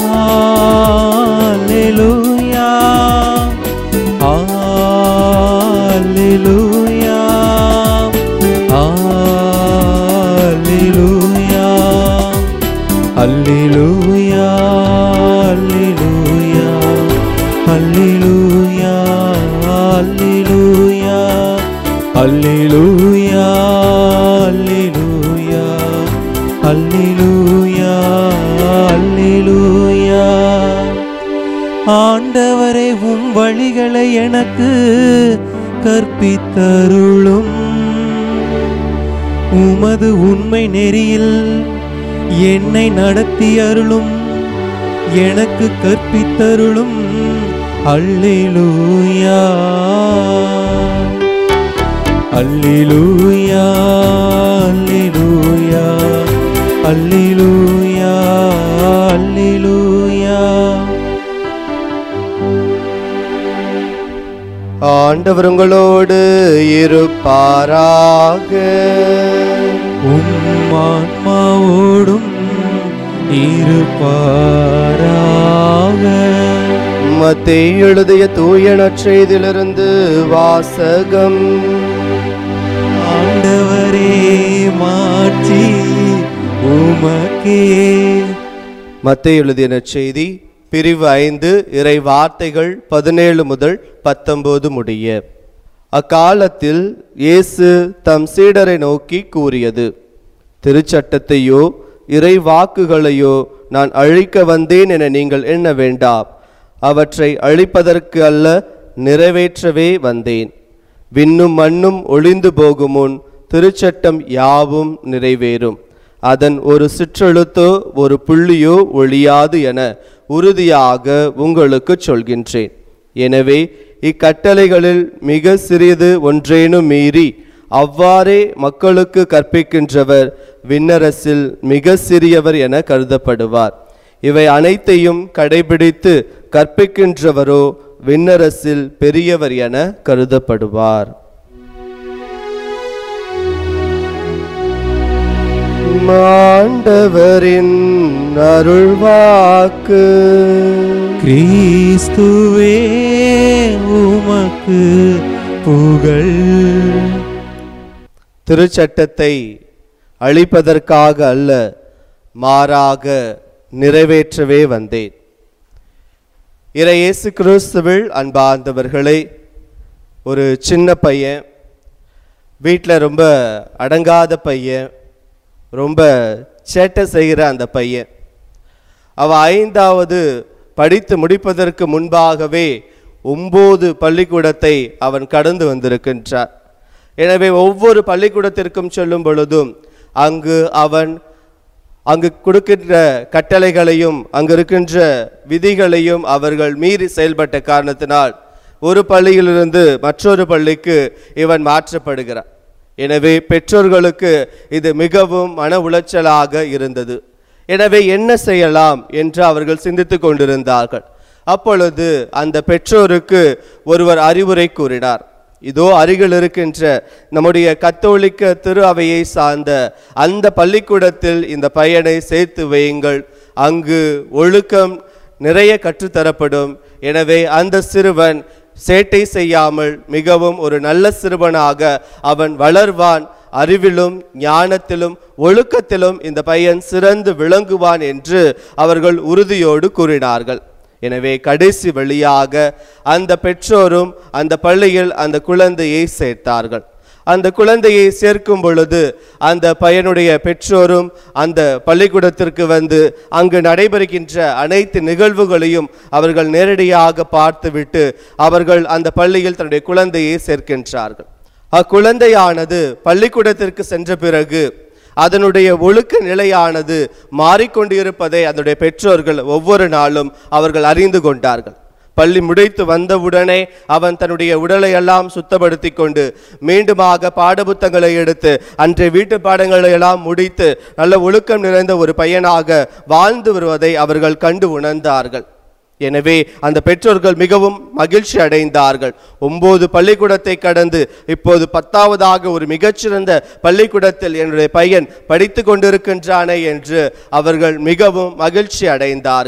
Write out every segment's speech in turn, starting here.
Alleluia. Alleluia. Alleluia. Alleluia. Alleluia. Alleluia. Alleluia. Alleluia. Alleluia. Alleluia. Alleluia. ஆண்டவரே உம் வழிகளை எனக்கு கற்பித்தருளும் உமது உண்மை நெறியில் என்னை நடத்தி அருளும் எனக்கு கற்பித்தருளும் அல்லேலூயா அல்லேலூயா அல்லேலூயா அல்லேலூயா அல்லேலூயா ஆண்டவர் உங்களோடு இருப்பாராக உம் ஆன்மாவோடும் இருப்பாராக மத்தேயு எழுதிய தூய நற்செய்தியிலிருந்து வாசகம் ஆண்டவரே மாட்சி உமக்கே மத்தேயு எழுதிய நற்செய்தி பிரிவு ஐந்து இறை வார்த்தைகள் பதினேழு முதல் பத்தொன்பது முடிய அக்காலத்தில் இயேசு தம் சீடரை நோக்கி கூறியது திருச்சட்டத்தையோ இறை வாக்குகளையோ நான் அழிக்க வந்தேன் என நீங்கள் எண்ண வேண்டாம் அவற்றை அழிப்பதற்கு அல்ல நிறைவேற்றவே வந்தேன் விண்ணும் மண்ணும் ஒளிந்து போகும் முன் திருச்சட்டம் யாவும் நிறைவேறும் அதன் ஒரு சிற்றெழுத்தோ ஒரு புள்ளியோ ஒழியாது என உறுதியாக உங்களுக்கு சொல்கின்றேன் எனவே இக்கட்டளைகளில் மிக சிறிது ஒன்றேனும் மீறி அவ்வாறே மக்களுக்கு கற்பிக்கின்றவர் விண்ணரசில் மிக சிறியவர் என கருதப்படுவார் இவை அனைத்தையும் கடைபிடித்து கற்பிக்கின்றவரோ விண்ணரசில் பெரியவர் என கருதப்படுவார் மாண்டவரின் அருள்வாக்கு கிறிஸ்துவே உமக்கு புகழ் திருச்சட்டத்தை அழிப்பதற்காக அல்ல மாறாக நிறைவேற்றவே வந்தேன் இறை இயேசு கிறிஸ்துவில் அன்பார்ந்தவர்களே ஒரு சின்ன பையன் வீட்டில் ரொம்ப அடங்காத பையன் ரொம்ப சேட்டை செய்கிற அந்த பையன் அவன் ஐந்தாவது படித்து முடிப்பதற்கு முன்பாகவே ஒன்பது பள்ளிக்கூடத்தை அவன் கடந்து வந்திருக்கின்றார் எனவே ஒவ்வொரு பள்ளிக்கூடத்திற்கும் செல்லும் பொழுதும் அங்கு அவன் அங்கு கொடுக்கின்ற கட்டளைகளையும் அங்கு இருக்கின்ற விதிகளையும் அவர்கள் மீறி செயல்பட்ட காரணத்தினால் ஒரு பள்ளியிலிருந்து மற்றொரு பள்ளிக்கு இவன் மாற்றப்படுகிறான் எனவே பெற்றோர்களுக்கு இது மிகவும் மன உளைச்சலாக இருந்தது எனவே என்ன செய்யலாம் என்று அவர்கள் சிந்தித்துக் கொண்டிருந்தார்கள் அப்பொழுது அந்த பெற்றோருக்கு ஒருவர் அறிவுரை கூறினார் இதோ அருகில் இருக்கின்ற நம்முடைய கத்தோலிக்க திரு அவையை சார்ந்த அந்த பள்ளிக்கூடத்தில் இந்த பையனை சேர்த்து வையுங்கள் அங்கு ஒழுக்கம் நிறைய கற்றுத்தரப்படும் எனவே அந்த சிறுவன் சேட்டை செய்யாமல் மிகவும் ஒரு நல்ல சிறுவனாக அவன் வளர்வான் அறிவிலும் ஞானத்திலும் ஒழுக்கத்திலும் இந்த பையன் சிறந்து விளங்குவான் என்று அவர்கள் உறுதியோடு கூறினார்கள் எனவே கடைசி வழியாக அந்த பெற்றோரும் அந்த பள்ளியில் அந்த குழந்தையை சேர்த்தார்கள் அந்த குழந்தையை சேர்க்கும் பொழுது அந்த பையனுடைய பெற்றோரும் அந்த பள்ளிக்கூடத்திற்கு வந்து அங்கு நடைபெறுகின்ற அனைத்து நிகழ்வுகளையும் அவர்கள் நேரடியாக பார்த்துவிட்டு அவர்கள் அந்த பள்ளியில் தன்னுடைய குழந்தையை சேர்க்கின்றார்கள் அக்குழந்தையானது பள்ளிக்கூடத்திற்கு சென்ற பிறகு அதனுடைய ஒழுக்க நிலையானது மாறிக்கொண்டிருப்பதை அதனுடைய பெற்றோர்கள் ஒவ்வொரு நாளும் அவர்கள் அறிந்து கொண்டார்கள் பள்ளி முடித்து வந்தவுடனே அவன் தன்னுடைய உடலை எல்லாம் சுத்தப்படுத்தி கொண்டு மீண்டுமாக பாடப்புத்தகங்களை எடுத்து அன்றைய வீட்டு பாடங்களை எல்லாம் முடித்து நல்ல ஒழுக்கம் நிறைந்த ஒரு பையனாக வாழ்ந்து வருவதை அவர்கள் கண்டு உணர்ந்தார்கள் எனவே அந்த பெற்றோர்கள் மிகவும் மகிழ்ச்சி அடைந்தார்கள் ஒன்பது பள்ளிக்கூடத்தை கடந்து இப்போது பத்தாவதாக ஒரு மிகச்சிறந்த பள்ளிக்கூடத்தில் என்னுடைய பையன் படித்து கொண்டிருக்கின்றானே என்று அவர்கள் மிகவும் மகிழ்ச்சி அடைந்தார்கள்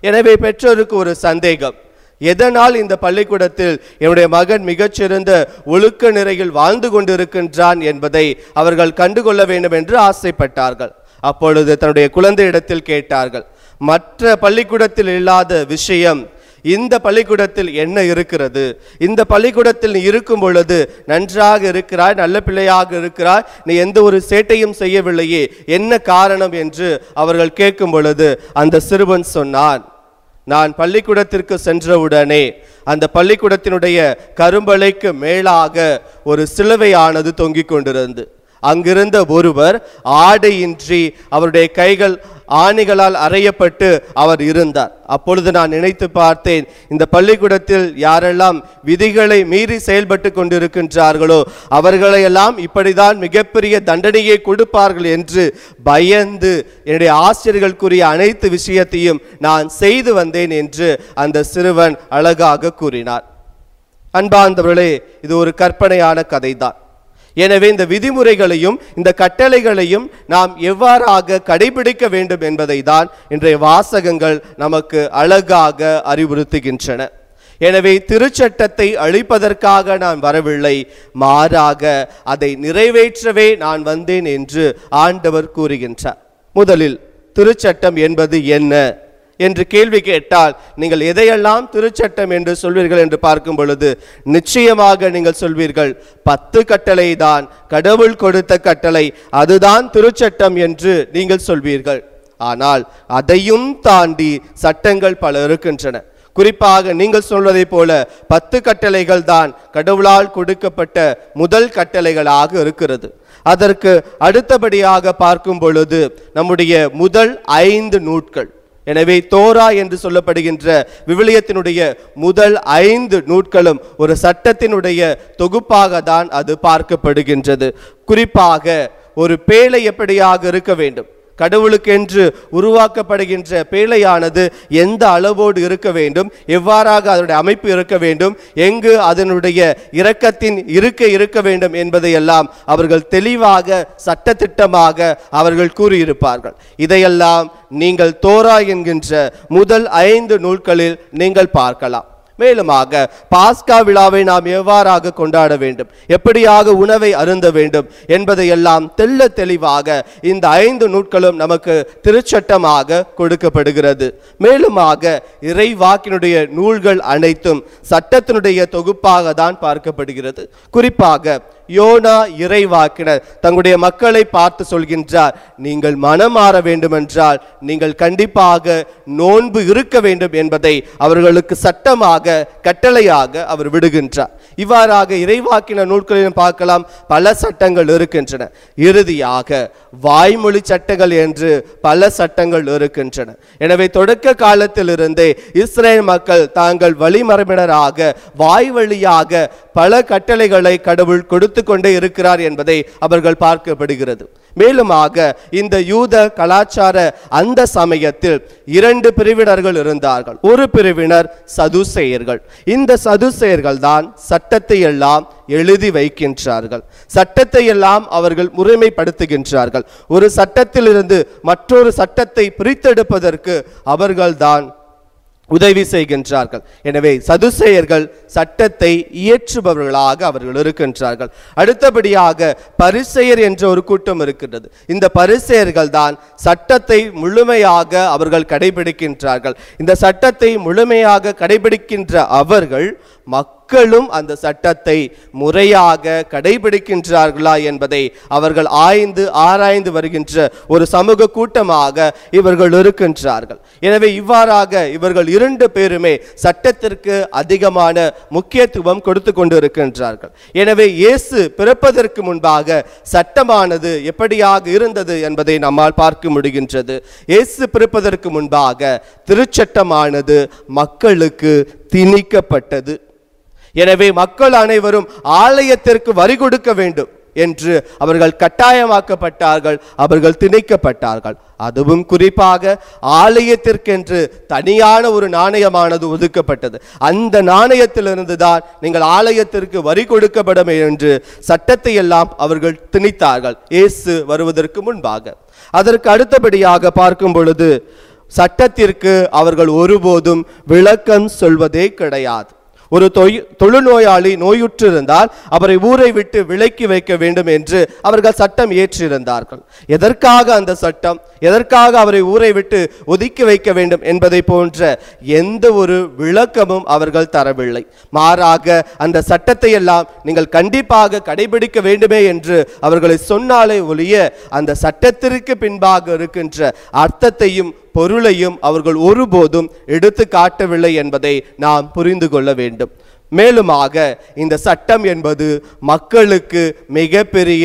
எனவே பெற்றோருக்கு ஒரு சந்தேகம் எதனால் இந்த பள்ளிக்கூடத்தில் என்னுடைய மகன் மிகச்சிறந்த ஒழுக்க நிறையில் வாழ்ந்து கொண்டிருக்கின்றான் என்பதை அவர்கள் கண்டுகொள்ள வேண்டும் என்று ஆசைப்பட்டார்கள் அப்பொழுது தன்னுடைய குழந்தையிடத்தில் கேட்டார்கள் மற்ற பள்ளிக்கூடத்தில் இல்லாத விஷயம் இந்த பள்ளிக்கூடத்தில் என்ன இருக்கிறது இந்த பள்ளிக்கூடத்தில் நீ இருக்கும் பொழுது நன்றாக இருக்கிறாய் நல்ல பிள்ளையாக இருக்கிறாய் நீ எந்த ஒரு சேட்டையும் செய்யவில்லையே என்ன காரணம் என்று அவர்கள் கேட்கும் பொழுது அந்த சிறுவன் சொன்னான் நான் பள்ளிக்கூடத்திற்கு சென்றவுடனே அந்த பள்ளிக்கூடத்தினுடைய கரும்பலைக்கு மேலாக ஒரு சிலுவையானது தொங்கிக் கொண்டிருந்து அங்கிருந்த ஒருவர் ஆடையின்றி அவருடைய கைகள் ஆணிகளால் அறையப்பட்டு அவர் இருந்தார் அப்பொழுது நான் நினைத்து பார்த்தேன் இந்த பள்ளிக்கூடத்தில் யாரெல்லாம் விதிகளை மீறி செயல்பட்டு கொண்டிருக்கின்றார்களோ அவர்களையெல்லாம் இப்படிதான் மிகப்பெரிய தண்டனையை கொடுப்பார்கள் என்று பயந்து என்னுடைய ஆசிரியர்கள் கூறிய அனைத்து விஷயத்தையும் நான் செய்து வந்தேன் என்று அந்த சிறுவன் அழகாக கூறினார் அன்பார்ந்தவர்களே இது ஒரு கற்பனையான கதைதான் எனவே இந்த விதிமுறைகளையும் இந்த கட்டளைகளையும் நாம் எவ்வாறாக கடைபிடிக்க வேண்டும் என்பதை தான் இன்றைய வாசகங்கள் நமக்கு அழகாக அறிவுறுத்துகின்றன எனவே திருச்சட்டத்தை அழிப்பதற்காக நான் வரவில்லை மாறாக அதை நிறைவேற்றவே நான் வந்தேன் என்று ஆண்டவர் கூறுகின்றார் முதலில் திருச்சட்டம் என்பது என்ன என்று கேள்வி கேட்டால் நீங்கள் எதையெல்லாம் திருச்சட்டம் என்று சொல்வீர்கள் என்று பார்க்கும் பொழுது நிச்சயமாக நீங்கள் சொல்வீர்கள் பத்து கட்டளை தான் கடவுள் கொடுத்த கட்டளை அதுதான் திருச்சட்டம் என்று நீங்கள் சொல்வீர்கள் ஆனால் அதையும் தாண்டி சட்டங்கள் பல இருக்கின்றன குறிப்பாக நீங்கள் சொல்வதைப் போல பத்து கட்டளைகள் தான் கடவுளால் கொடுக்கப்பட்ட முதல் கட்டளைகளாக இருக்கிறது அதற்கு அடுத்தபடியாக பார்க்கும் பொழுது நம்முடைய முதல் ஐந்து நூட்கள் எனவே தோரா என்று சொல்லப்படுகின்ற விவிலியத்தினுடைய முதல் ஐந்து நூட்களும் ஒரு சட்டத்தினுடைய தொகுப்பாக தான் அது பார்க்கப்படுகின்றது குறிப்பாக ஒரு பேழை எப்படியாக இருக்க வேண்டும் கடவுளுக்கென்று உருவாக்கப்படுகின்ற பேழையானது எந்த அளவோடு இருக்க வேண்டும் எவ்வாறாக அதனுடைய அமைப்பு இருக்க வேண்டும் எங்கு அதனுடைய இரக்கத்தின் இருக்க இருக்க வேண்டும் என்பதையெல்லாம் அவர்கள் தெளிவாக சட்டத்திட்டமாக அவர்கள் கூறியிருப்பார்கள் இதையெல்லாம் நீங்கள் தோரா என்கின்ற முதல் ஐந்து நூல்களில் நீங்கள் பார்க்கலாம் மேலுமாக பாஸ்கா விழாவை நாம் எவ்வாறாக கொண்டாட வேண்டும் எப்படியாக உணவை அருந்த வேண்டும் என்பதையெல்லாம் தெள்ள தெளிவாக இந்த ஐந்து நூட்களும் நமக்கு திருச்சட்டமாக கொடுக்கப்படுகிறது மேலுமாக இறைவாக்கினுடைய நூல்கள் அனைத்தும் சட்டத்தினுடைய தொகுப்பாக தான் பார்க்கப்படுகிறது குறிப்பாக யோனா இறைவாக்கினர் தங்களுடைய மக்களை பார்த்து சொல்கின்றார் நீங்கள் மனம் மாற வேண்டுமென்றால் நீங்கள் கண்டிப்பாக நோன்பு இருக்க வேண்டும் என்பதை அவர்களுக்கு சட்டமாக கட்டளையாக அவர் விடுகின்றார் இவ்வாறாக இறைவாக்கின நூல்களிலும் பார்க்கலாம் பல சட்டங்கள் இருக்கின்றன இறுதியாக வாய்மொழி சட்டங்கள் என்று பல சட்டங்கள் இருக்கின்றன எனவே தொடக்க காலத்திலிருந்தே இஸ்ரேல் மக்கள் தாங்கள் வழிமரபினராக வாய் வழியாக பல கட்டளைகளை கடவுள் கொடுத்து கொண்டே இருக்கிறார் என்பதை அவர்கள் பார்க்கப்படுகிறது மேலுமாக இந்த யூத கலாச்சார அந்த சமயத்தில் இரண்டு பிரிவினர்கள் இருந்தார்கள் ஒரு பிரிவினர் சதுசேயர்கள் இந்த சதுசேயர்கள் தான் சட்டத்தை எல்லாம் எழுதி வைக்கின்றார்கள் சட்டத்தை எல்லாம் அவர்கள் முறைமைப்படுத்துகின்றார்கள் ஒரு சட்டத்திலிருந்து மற்றொரு சட்டத்தை பிரித்தெடுப்பதற்கு அவர்கள்தான் உதவி செய்கின்றார்கள் எனவே சதுசேயர்கள் சட்டத்தை இயற்றுபவர்களாக அவர்கள் இருக்கின்றார்கள் அடுத்தபடியாக பரிசெயர் என்ற ஒரு கூட்டம் இருக்கின்றது இந்த பரிசெயர்கள் தான் சட்டத்தை முழுமையாக அவர்கள் கடைபிடிக்கின்றார்கள் இந்த சட்டத்தை முழுமையாக கடைபிடிக்கின்ற அவர்கள் மக்களும் அந்த சட்டத்தை முறையாக கடைபிடிக்கின்றார்களா என்பதை அவர்கள் ஆய்ந்து ஆராய்ந்து வருகின்ற ஒரு சமூக கூட்டமாக இவர்கள் இருக்கின்றார்கள் எனவே இவ்வாறாக இவர்கள் இரண்டு பேருமே சட்டத்திற்கு அதிகமான முக்கியத்துவம் கொடுத்து கொண்டு இருக்கின்றார்கள் எனவே இயேசு பிறப்பதற்கு முன்பாக சட்டமானது எப்படியாக இருந்தது என்பதை நம்மால் பார்க்க முடிகின்றது இயேசு பிறப்பதற்கு முன்பாக திருச்சட்டமானது மக்களுக்கு திணிக்கப்பட்டது எனவே மக்கள் அனைவரும் ஆலயத்திற்கு வரி கொடுக்க வேண்டும் என்று அவர்கள் கட்டாயமாக்கப்பட்டார்கள் அவர்கள் திணிக்கப்பட்டார்கள் அதுவும் குறிப்பாக ஆலயத்திற்கென்று தனியான ஒரு நாணயமானது ஒதுக்கப்பட்டது அந்த நாணயத்திலிருந்து தான் நீங்கள் ஆலயத்திற்கு வரி கொடுக்கப்படும் என்று சட்டத்தை எல்லாம் அவர்கள் திணித்தார்கள் இயேசு வருவதற்கு முன்பாக அதற்கு அடுத்தபடியாக பார்க்கும் பொழுது சட்டத்திற்கு அவர்கள் ஒருபோதும் விளக்கம் சொல்வதே கிடையாது ஒரு தொய் தொழுநோயாளி நோயுற்றிருந்தால் அவரை ஊரை விட்டு விலக்கி வைக்க வேண்டும் என்று அவர்கள் சட்டம் இயற்றியிருந்தார்கள் எதற்காக அந்த சட்டம் எதற்காக அவரை ஊரை விட்டு ஒதுக்கி வைக்க வேண்டும் என்பதை போன்ற எந்த ஒரு விளக்கமும் அவர்கள் தரவில்லை மாறாக அந்த சட்டத்தை எல்லாம் நீங்கள் கண்டிப்பாக கடைபிடிக்க வேண்டுமே என்று அவர்களை சொன்னாலே ஒழிய அந்த சட்டத்திற்கு பின்பாக இருக்கின்ற அர்த்தத்தையும் பொருளையும் அவர்கள் ஒருபோதும் எடுத்து காட்டவில்லை என்பதை நாம் புரிந்து கொள்ள வேண்டும் மேலுமாக இந்த சட்டம் என்பது மக்களுக்கு மிகப்பெரிய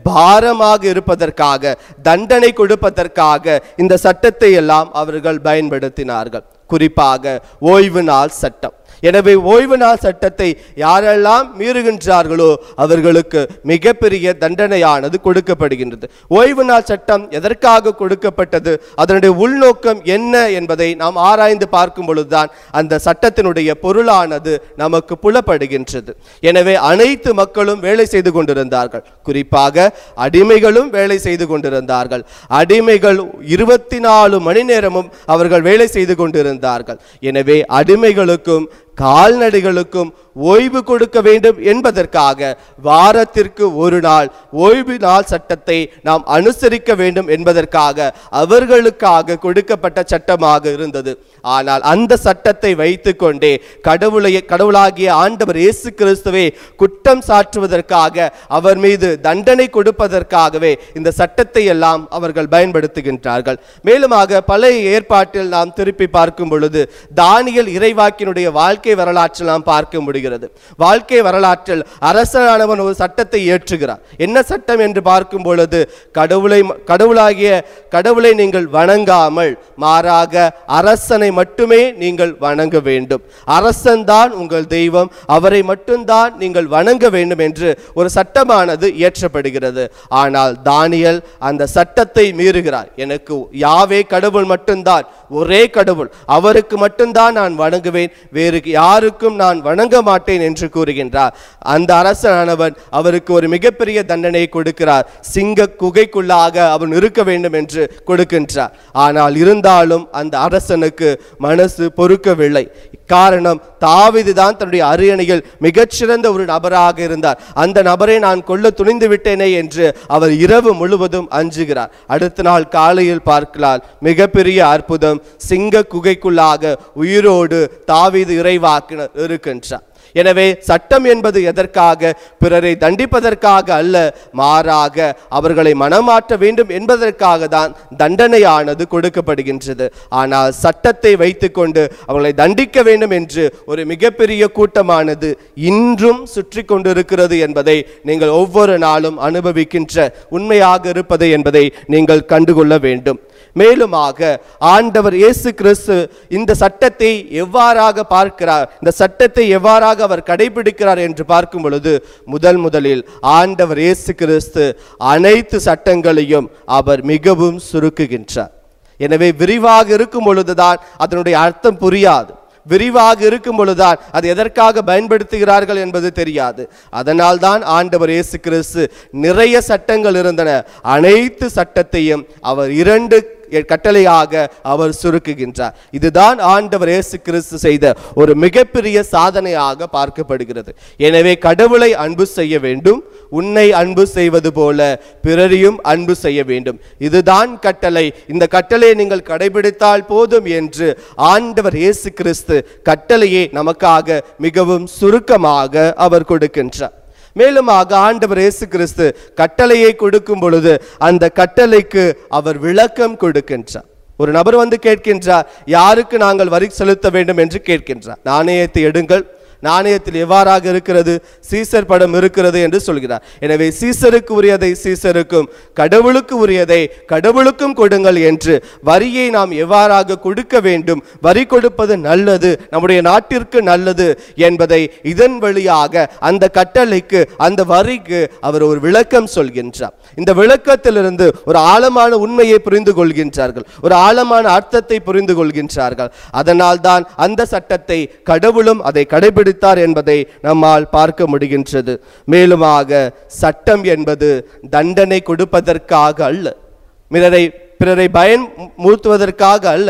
பாரமாக இருப்பதற்காக தண்டனை கொடுப்பதற்காக இந்த சட்டத்தை எல்லாம் அவர்கள் பயன்படுத்தினார்கள் குறிப்பாக ஓய்வு நாள் சட்டம் எனவே ஓய்வு நாள் சட்டத்தை யாரெல்லாம் மீறுகின்றார்களோ அவர்களுக்கு மிகப்பெரிய தண்டனையானது கொடுக்கப்படுகின்றது ஓய்வு நாள் சட்டம் எதற்காக கொடுக்கப்பட்டது அதனுடைய உள்நோக்கம் என்ன என்பதை நாம் ஆராய்ந்து பார்க்கும் பொழுதுதான் அந்த சட்டத்தினுடைய பொருளானது நமக்கு புலப்படுகின்றது எனவே அனைத்து மக்களும் வேலை செய்து கொண்டிருந்தார்கள் குறிப்பாக அடிமைகளும் வேலை செய்து கொண்டிருந்தார்கள் அடிமைகள் இருபத்தி நாலு மணி நேரமும் அவர்கள் வேலை செய்து கொண்டிருந்தார்கள் எனவே அடிமைகளுக்கும் கால்நடைகளுக்கும் ஓய்வு கொடுக்க வேண்டும் என்பதற்காக வாரத்திற்கு ஒரு நாள் ஓய்வு நாள் சட்டத்தை நாம் அனுசரிக்க வேண்டும் என்பதற்காக அவர்களுக்காக கொடுக்கப்பட்ட சட்டமாக இருந்தது ஆனால் அந்த சட்டத்தை வைத்துக்கொண்டே கடவுளை கடவுளாகிய ஆண்டவர் இயேசு கிறிஸ்துவை குற்றம் சாற்றுவதற்காக அவர் மீது தண்டனை கொடுப்பதற்காகவே இந்த சட்டத்தை எல்லாம் அவர்கள் பயன்படுத்துகின்றார்கள் மேலுமாக பழைய ஏற்பாட்டில் நாம் திருப்பி பார்க்கும் பொழுது தானியல் இறைவாக்கினுடைய வாழ்க்கை வரலாற்றில் நாம் பார்க்க முடிகிறது வாழ்க்கை வரலாற்றில் அரசனானவன் ஒரு சட்டத்தை ஏற்றுகிறார் என்ன சட்டம் என்று பார்க்கும் பொழுது கடவுளை கடவுளாகிய கடவுளை நீங்கள் வணங்காமல் மாறாக அரசனை மட்டுமே நீங்கள் வணங்க வேண்டும் அரசன்தான் உங்கள் தெய்வம் அவரை மட்டும்தான் நீங்கள் வணங்க வேண்டும் என்று ஒரு சட்டமானது இயற்றப்படுகிறது ஆனால் தானியல் அந்த சட்டத்தை மீறுகிறார் எனக்கு யாவே கடவுள் மட்டும்தான் ஒரே கடவுள் அவருக்கு மட்டும்தான் நான் வணங்குவேன் வேறு யாருக்கும் நான் வணங்க மாட்டேன் என்று கூறுகின்றார் அந்த அரசனானவன் அவருக்கு ஒரு மிகப்பெரிய தண்டனை கொடுக்கிறார் சிங்க குகைக்குள்ளாக அவன் இருக்க வேண்டும் என்று கொடுக்கின்றார் ஆனால் இருந்தாலும் அந்த அரசனுக்கு மனசு பொறுக்கவில்லை காரணம் தாவிது தான் தன்னுடைய அரியணையில் மிகச்சிறந்த ஒரு நபராக இருந்தார் அந்த நபரை நான் கொல்ல துணிந்து விட்டேனே என்று அவர் இரவு முழுவதும் அஞ்சுகிறார் அடுத்த நாள் காலையில் பார்க்கலாம் மிகப்பெரிய அற்புதம் சிங்க குகைக்குள்ளாக உயிரோடு தாவீது இறைவாக்கினர் இருக்கின்றார் எனவே சட்டம் என்பது எதற்காக பிறரை தண்டிப்பதற்காக அல்ல மாறாக அவர்களை மனமாற்ற வேண்டும் என்பதற்காக தான் தண்டனையானது கொடுக்கப்படுகின்றது ஆனால் சட்டத்தை வைத்துக்கொண்டு அவர்களை தண்டிக்க வேண்டும் என்று ஒரு மிகப்பெரிய கூட்டமானது இன்றும் சுற்றி கொண்டிருக்கிறது என்பதை நீங்கள் ஒவ்வொரு நாளும் அனுபவிக்கின்ற உண்மையாக இருப்பது என்பதை நீங்கள் கண்டுகொள்ள வேண்டும் மேலுமாக ஆண்டவர் இயேசு கிறிஸ்து இந்த சட்டத்தை எவ்வாறாக பார்க்கிறார் இந்த சட்டத்தை எவ்வாறாக அவர் கடைபிடிக்கிறார் என்று பார்க்கும் பொழுது முதல் முதலில் ஆண்டவர் இயேசு கிறிஸ்து அனைத்து சட்டங்களையும் அவர் மிகவும் சுருக்குகின்றார் எனவே விரிவாக இருக்கும் பொழுதுதான் அதனுடைய அர்த்தம் புரியாது விரிவாக இருக்கும் பொழுதுதான் அது எதற்காக பயன்படுத்துகிறார்கள் என்பது தெரியாது அதனால் தான் ஆண்டவர் இயேசு கிறிஸ்து நிறைய சட்டங்கள் இருந்தன அனைத்து சட்டத்தையும் அவர் இரண்டு கட்டளையாக அவர் சுருக்குகின்றார் இதுதான் ஆண்டவர் இயேசு கிறிஸ்து செய்த ஒரு மிகப்பெரிய சாதனையாக பார்க்கப்படுகிறது எனவே கடவுளை அன்பு செய்ய வேண்டும் உன்னை அன்பு செய்வது போல பிறரையும் அன்பு செய்ய வேண்டும் இதுதான் கட்டளை இந்த கட்டளையை நீங்கள் கடைபிடித்தால் போதும் என்று ஆண்டவர் இயேசு கிறிஸ்து கட்டளையை நமக்காக மிகவும் சுருக்கமாக அவர் கொடுக்கின்றார் மேலுமாக ஆண்டவர் இயேசு கிறிஸ்து கட்டளையை கொடுக்கும் பொழுது அந்த கட்டளைக்கு அவர் விளக்கம் கொடுக்கின்றார் ஒரு நபர் வந்து கேட்கின்றார் யாருக்கு நாங்கள் வரி செலுத்த வேண்டும் என்று கேட்கின்றார் நாணயத்தை எடுங்கள் நாணயத்தில் எவ்வாறாக இருக்கிறது சீசர் படம் இருக்கிறது என்று சொல்கிறார் எனவே சீசருக்கு உரியதை சீசருக்கும் கடவுளுக்கு உரியதை கடவுளுக்கும் கொடுங்கள் என்று வரியை நாம் எவ்வாறாக கொடுக்க வேண்டும் வரி கொடுப்பது நல்லது நம்முடைய நாட்டிற்கு நல்லது என்பதை இதன் வழியாக அந்த கட்டளைக்கு அந்த வரிக்கு அவர் ஒரு விளக்கம் சொல்கின்றார் இந்த விளக்கத்திலிருந்து ஒரு ஆழமான உண்மையை புரிந்து கொள்கின்றார்கள் ஒரு ஆழமான அர்த்தத்தை புரிந்து கொள்கின்றார்கள் அதனால் தான் அந்த சட்டத்தை கடவுளும் அதை கடைபிடித்தார் என்பதை நம்மால் பார்க்க முடிகின்றது மேலுமாக சட்டம் என்பது தண்டனை கொடுப்பதற்காக அல்ல பிறரை பிறரை பயன் மூத்துவதற்காக அல்ல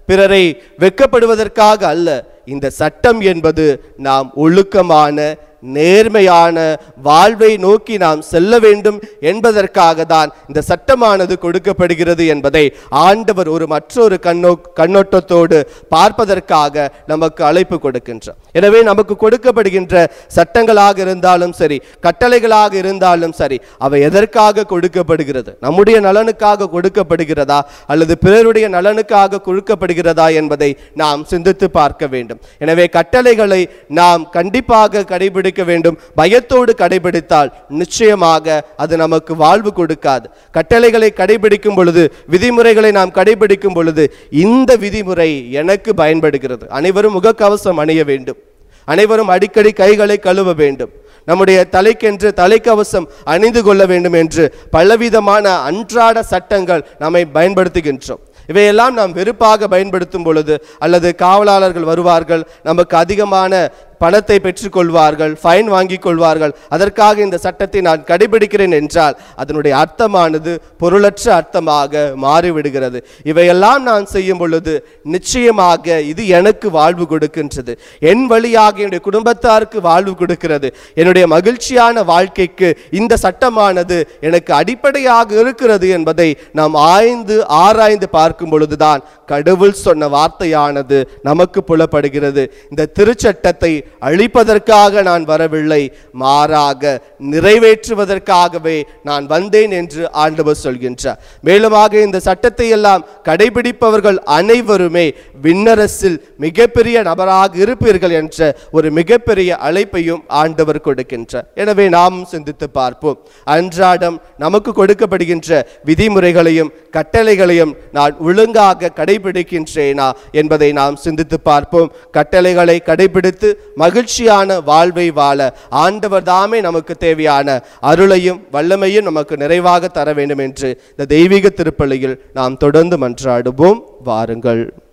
பிறரை வெட்கப்படுவதற்காக அல்ல இந்த சட்டம் என்பது நாம் ஒழுக்கமான நேர்மையான வாழ்வை நோக்கி நாம் செல்ல வேண்டும் என்பதற்காக தான் இந்த சட்டமானது கொடுக்கப்படுகிறது என்பதை ஆண்டவர் ஒரு மற்றொரு கண்ணோ கண்ணோட்டத்தோடு பார்ப்பதற்காக நமக்கு அழைப்பு கொடுக்கின்றார் எனவே நமக்கு கொடுக்கப்படுகின்ற சட்டங்களாக இருந்தாலும் சரி கட்டளைகளாக இருந்தாலும் சரி அவை எதற்காக கொடுக்கப்படுகிறது நம்முடைய நலனுக்காக கொடுக்கப்படுகிறதா அல்லது பிறருடைய நலனுக்காக கொடுக்கப்படுகிறதா என்பதை நாம் சிந்தித்து பார்க்க வேண்டும் எனவே கட்டளைகளை நாம் கண்டிப்பாக கடைபிடிக்க வேண்டும் பயத்தோடு கடைபிடித்தால் நிச்சயமாக அது நமக்கு வாழ்வு கொடுக்காது கட்டளைகளை கடைபிடிக்கும் பொழுது விதிமுறைகளை நாம் கடைபிடிக்கும் பொழுது இந்த விதிமுறை எனக்கு பயன்படுகிறது அனைவரும் முகக்கவசம் அணிய வேண்டும் அனைவரும் அடிக்கடி கைகளை கழுவ வேண்டும் நம்முடைய தலைக்கென்று தலைக்கவசம் அணிந்து கொள்ள வேண்டும் என்று பலவிதமான அன்றாட சட்டங்கள் நம்மை பயன்படுத்துகின்றோம் இவையெல்லாம் நாம் வெறுப்பாக பயன்படுத்தும் பொழுது அல்லது காவலாளர்கள் வருவார்கள் நமக்கு அதிகமான பணத்தை பெற்றுக்கொள்வார்கள் ஃபைன் வாங்கிக் கொள்வார்கள் அதற்காக இந்த சட்டத்தை நான் கடைபிடிக்கிறேன் என்றால் அதனுடைய அர்த்தமானது பொருளற்ற அர்த்தமாக மாறிவிடுகிறது இவையெல்லாம் நான் செய்யும் பொழுது நிச்சயமாக இது எனக்கு வாழ்வு கொடுக்கின்றது என் வழியாக என்னுடைய குடும்பத்தாருக்கு வாழ்வு கொடுக்கிறது என்னுடைய மகிழ்ச்சியான வாழ்க்கைக்கு இந்த சட்டமானது எனக்கு அடிப்படையாக இருக்கிறது என்பதை நாம் ஆய்ந்து ஆராய்ந்து பார்க்கும் பொழுதுதான் கடவுள் சொன்ன வார்த்தையானது நமக்கு புலப்படுகிறது இந்த திருச்சட்டத்தை அழிப்பதற்காக நான் வரவில்லை மாறாக நிறைவேற்றுவதற்காகவே நான் வந்தேன் என்று ஆண்டவர் சொல்கின்றார் மேலுமாக இந்த சட்டத்தை எல்லாம் கடைபிடிப்பவர்கள் அனைவருமே விண்ணரசில் மிகப்பெரிய நபராக இருப்பீர்கள் என்ற ஒரு மிகப்பெரிய அழைப்பையும் ஆண்டவர் கொடுக்கின்றார் எனவே நாம் சிந்தித்து பார்ப்போம் அன்றாடம் நமக்கு கொடுக்கப்படுகின்ற விதிமுறைகளையும் கட்டளைகளையும் நான் ஒழுங்காக கடைபிடிக்கின்றேனா என்பதை நாம் சிந்தித்து பார்ப்போம் கட்டளைகளை கடைபிடித்து மகிழ்ச்சியான வாழ்வை வாழ ஆண்டவர் தாமே நமக்கு தேவையான அருளையும் வல்லமையும் நமக்கு நிறைவாக தர வேண்டும் என்று இந்த தெய்வீக திருப்பலியில் நாம் தொடர்ந்து மன்றாடுவோம் வாருங்கள்